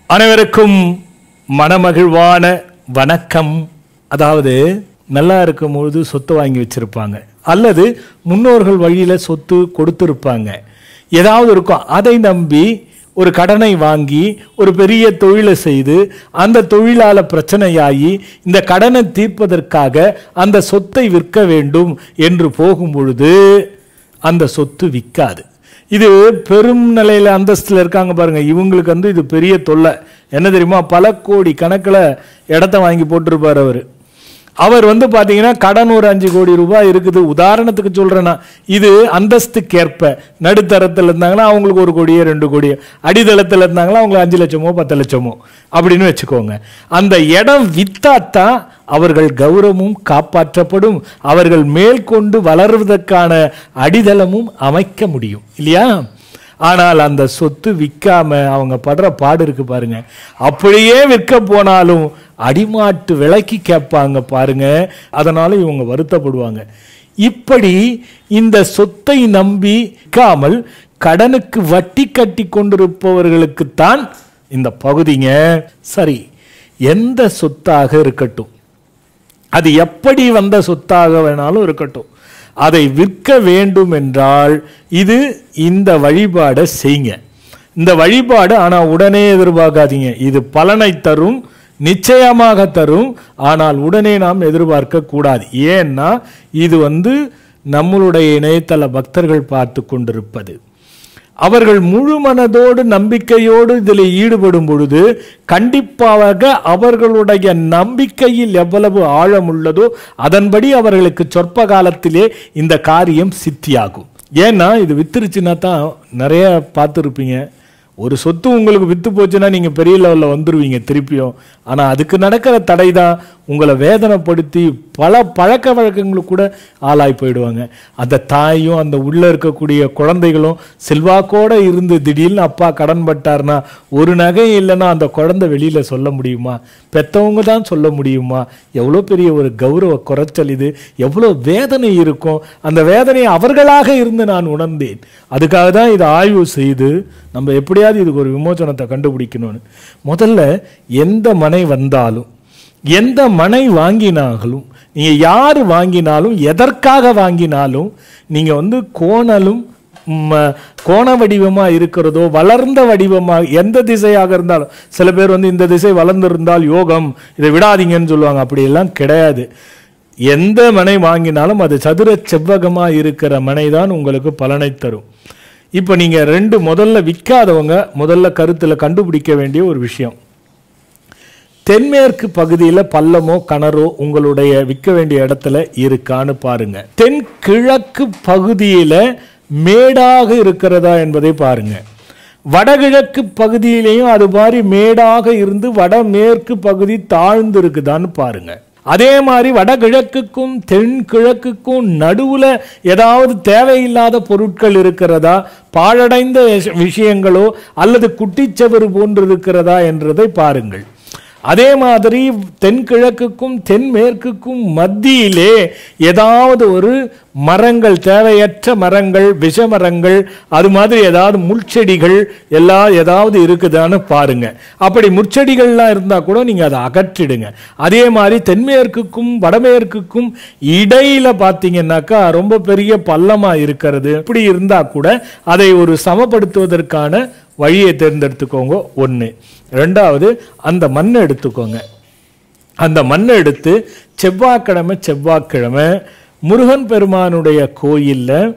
அனைவருக்கும் மனமகிழ்வான வணக்கம் அதாவது நல்லா இருக்கும் பொழுது சொத்து வாங்கி வச்சிருப்பாங்க அல்லது முன்னோர்கள் வழியில சொத்து கொடுத்திருப்பாங்க ஏதாவது இருக்கும் அதை நம்பி ஒரு கடனை வாங்கி ஒரு பெரிய தொழிலை செய்து அந்த தொழிலால பிரச்சனையாகி இந்த கடனை தீர்ப்பதற்காக அந்த சொத்தை விற்க வேண்டும் என்று போகும் பொழுது அந்த சொத்து விற்காது இது பெரும் நிலையில அந்தஸ்துல இருக்காங்க பாருங்க இவங்களுக்கு வந்து இது பெரிய தொல்லை என்ன தெரியுமா பல கோடி கணக்குல இடத்த வாங்கி போட்டிருப்பார் அவர் அவர் வந்து பாத்தீங்கன்னா கடன் ஒரு அஞ்சு கோடி ரூபாய் இருக்குது உதாரணத்துக்கு சொல்றேன்னா இது அந்தஸ்துக்கேற்ப நடுத்தரத்தில் இருந்தாங்கன்னா அவங்களுக்கு ஒரு கோடியோ ரெண்டு கோடியோ அடித்தளத்தில் இருந்தாங்கன்னா அவங்களுக்கு அஞ்சு லட்சமோ பத்து லட்சமோ அப்படின்னு வச்சுக்கோங்க அந்த இடம் வித்தாத்தான் அவர்கள் கௌரவமும் காப்பாற்றப்படும் அவர்கள் மேற்கொண்டு வளர்வதற்கான அடித்தளமும் அமைக்க முடியும் இல்லையா ஆனால் அந்த சொத்து விற்காம அவங்க படுற பாடு இருக்கு பாருங்க அப்படியே விற்க போனாலும் அடிமாட்டு விலைக்கு கேட்பாங்க பாருங்க அதனால இவங்க வருத்தப்படுவாங்க இப்படி இந்த சொத்தை நம்பி விற்காமல் கடனுக்கு வட்டி கட்டி கொண்டிருப்பவர்களுக்குத்தான் இந்த பகுதிங்க சரி எந்த சொத்தாக இருக்கட்டும் அது எப்படி வந்த சொத்தாக வேணாலும் இருக்கட்டும் அதை விற்க வேண்டும் என்றால் இது இந்த வழிபாடை செய்யுங்க இந்த வழிபாடு ஆனால் உடனே எதிர்பார்க்காதீங்க இது பலனை தரும் நிச்சயமாக தரும் ஆனால் உடனே நாம் எதிர்பார்க்க கூடாது ஏன்னா இது வந்து நம்மளுடைய இணையதள பக்தர்கள் பார்த்து கொண்டிருப்பது அவர்கள் முழு மனதோடு நம்பிக்கையோடு இதில் ஈடுபடும் பொழுது கண்டிப்பாக அவர்களுடைய நம்பிக்கையில் எவ்வளவு ஆழம் உள்ளதோ அதன்படி அவர்களுக்கு சொற்ப காலத்திலே இந்த காரியம் சித்தியாகும் ஏன்னா இது வித்துருச்சுன்னா தான் நிறைய பார்த்துருப்பீங்க ஒரு சொத்து உங்களுக்கு வித்து போச்சுன்னா நீங்க பெரிய லெவலில் வந்துருவீங்க திருப்பியும் ஆனா அதுக்கு நடக்கிற தடை தான் உங்களை வேதனைப்படுத்தி பல பழக்க வழக்கங்களுக்கு கூட ஆளாய் போயிடுவாங்க அந்த தாயும் அந்த உள்ள இருக்கக்கூடிய குழந்தைகளும் செல்வாக்கோட இருந்து திடீர்னு அப்பா கடன் பட்டார்னா ஒரு நகை இல்லைன்னா அந்த குழந்தை வெளியில சொல்ல முடியுமா பெத்தவங்க தான் சொல்ல முடியுமா எவ்வளோ பெரிய ஒரு கௌரவ குறைச்சல் இது எவ்வளோ வேதனை இருக்கும் அந்த வேதனையை அவர்களாக இருந்து நான் உணர்ந்தேன் அதுக்காக தான் இதை ஆய்வு செய்து நம்ம எப்படியாவது இதுக்கு ஒரு விமோசனத்தை கண்டுபிடிக்கணும்னு முதல்ல எந்த மனை வந்தாலும் எந்த மனை வாங்கினாலும் நீங்க யார் வாங்கினாலும் எதற்காக வாங்கினாலும் நீங்க வந்து கோணலும் ம, கோண வடிவமா இருக்கிறதோ வளர்ந்த வடிவமா எந்த திசையாக இருந்தாலும் சில பேர் வந்து இந்த திசை வளர்ந்திருந்தால் யோகம் இதை விடாதீங்கன்னு சொல்லுவாங்க அப்படியெல்லாம் கிடையாது எந்த மனை வாங்கினாலும் அது சதுர செவ்வகமா இருக்கிற மனை தான் உங்களுக்கு பலனை தரும் இப்போ நீங்க ரெண்டு முதல்ல விற்காதவங்க முதல்ல கருத்துல கண்டுபிடிக்க வேண்டிய ஒரு விஷயம் தென்மேற்கு பகுதியில் பள்ளமோ கிணறோ உங்களுடைய விற்க வேண்டிய இடத்துல இருக்கான்னு பாருங்க தென்கிழக்கு பகுதியில் மேடாக இருக்கிறதா என்பதை பாருங்க வடகிழக்கு பகுதியிலையும் அது மாதிரி மேடாக இருந்து வடமேற்கு பகுதி தாழ்ந்து இருக்குதான்னு பாருங்க அதே மாதிரி வடகிழக்குக்கும் தென்கிழக்குக்கும் நடுவுல ஏதாவது தேவையில்லாத பொருட்கள் இருக்கிறதா பாழடைந்த விஷயங்களோ அல்லது குட்டிச்சவறு போன்று இருக்கிறதா என்றதை பாருங்கள் அதே மாதிரி தென்கிழக்குக்கும் தென்மேற்குக்கும் மத்தியிலே ஏதாவது ஒரு மரங்கள் தேவையற்ற மரங்கள் விஷ மரங்கள் அது மாதிரி ஏதாவது முள்செடிகள் எல்லாம் ஏதாவது இருக்குதான்னு பாருங்க அப்படி முட்செடிகள்லாம் இருந்தா கூட நீங்க அதை அகற்றிடுங்க அதே மாதிரி தென்மேற்குக்கும் வடமேற்குக்கும் இடையில பார்த்தீங்கன்னாக்கா ரொம்ப பெரிய பள்ளமா இருக்கிறது இப்படி இருந்தா கூட அதை ஒரு சமப்படுத்துவதற்கான வழியை தேர்ந்தெடுத்துக்கோங்க ஒன்று ரெண்டாவது அந்த மண்ணை எடுத்துக்கோங்க அந்த மண்ணை எடுத்து செவ்வாய்க்கிழமை செவ்வாய்க்கிழமை முருகன் பெருமானுடைய கோயில்ல